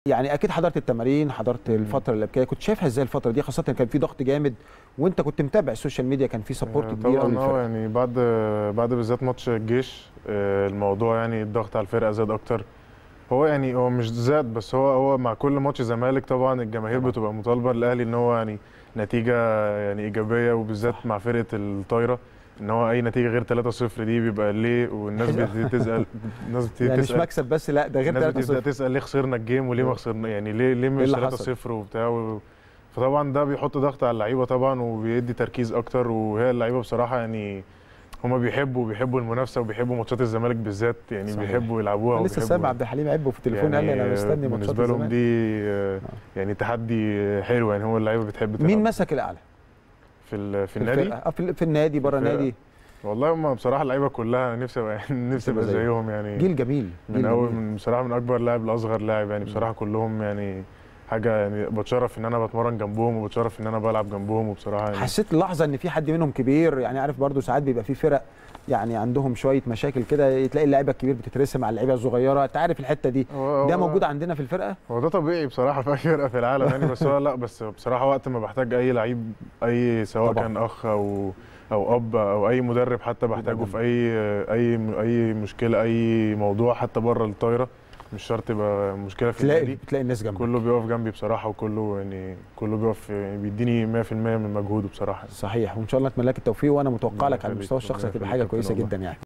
يعني اكيد حضرت التمارين حضرت الفتره اللي كده كنت شايفها ازاي الفتره دي خاصه كان في ضغط جامد وانت كنت متابع السوشيال ميديا كان في سبورت كبير قوي طبعا اه يعني بعد بعد بالذات ماتش الجيش آه، الموضوع يعني الضغط على الفرقه زاد اكتر هو يعني هو مش زاد بس هو هو مع كل ماتش زمالك طبعا الجماهير طبعاً. بتبقى مطالبه الاهلي ان هو يعني نتيجه يعني ايجابيه وبالذات مع فرقه الطايره ان هو اي نتيجه غير 3-0 دي بيبقى ليه والناس أيوة. بتبتدي تسال الناس بتبتدي يعني مش تسال مكسب بس لا ده غير الناس 3 بتبدا 0 تسال ليه خسرنا الجيم وليه ما خسرنا يعني ليه ليه مش اللي 3 حصل؟ 0 وبتاع و... فطبعا ده بيحط ضغط على اللعيبه طبعا وبيدي تركيز اكتر وهي اللعيبه بصراحه يعني هما بيحبوا بيحبوا المنافسه وبيحبوا ماتشات الزمالك بالذات يعني صحيح. بيحبوا يلعبوها أنا لسه وبيحبوا- سامع عبد الحليم عبه في التليفون قال لي انا مستني ماتشات بالنسبه لهم الزمالك دي آه، يعني تحدي حلو يعني هو اللعيبه بتحب تلعب مين مسك الاعلى في ال- في في النادي الفرقة؟ آه، في, في النادي بره الفرقة. النادي والله هم بصراحه اللعيبه كلها نفسي ابقى نفسي ابقى تبقى زيهم. زيهم يعني جيل جميل من جيل اول جميل. من بصراحه من اكبر لاعب لاصغر لاعب يعني بصراحه كلهم يعني حاجه يعني بتشرف ان انا بتمرن جنبهم وبتشرف ان انا بلعب جنبهم وبصراحه يعني حسيت لحظه ان في حد منهم كبير يعني عارف برضو ساعات بيبقى في فرق يعني عندهم شويه مشاكل كده تلاقي اللعيبه الكبير بتترسم على اللعيبه الصغيره انت عارف الحته دي هو- ده هو- موجود عندنا في الفرقه هو ده طبيعي بصراحه في اي فرقه في العالم يعني بس هو لا بس بصراحه وقت ما بحتاج اي لعيب اي سواء طبعاً. كان اخ او او اب او اي مدرب حتى بحتاجه في اي اي اي مشكله اي موضوع حتى بره الطايره مش شرط يبقى مشكله في تلاقي النادي تلاقي الناس جنبك كله بيقف جنبي بصراحه وكله يعني كله بيقف يعني بيديني 100% من مجهوده بصراحه صحيح وان شاء الله اتمنى لك التوفيق وانا متوقع ربنا لك على يخليك، المستوى الشخصي ربنا هتبقى يخليك حاجه يا كابتن كويسه والله. جدا يعني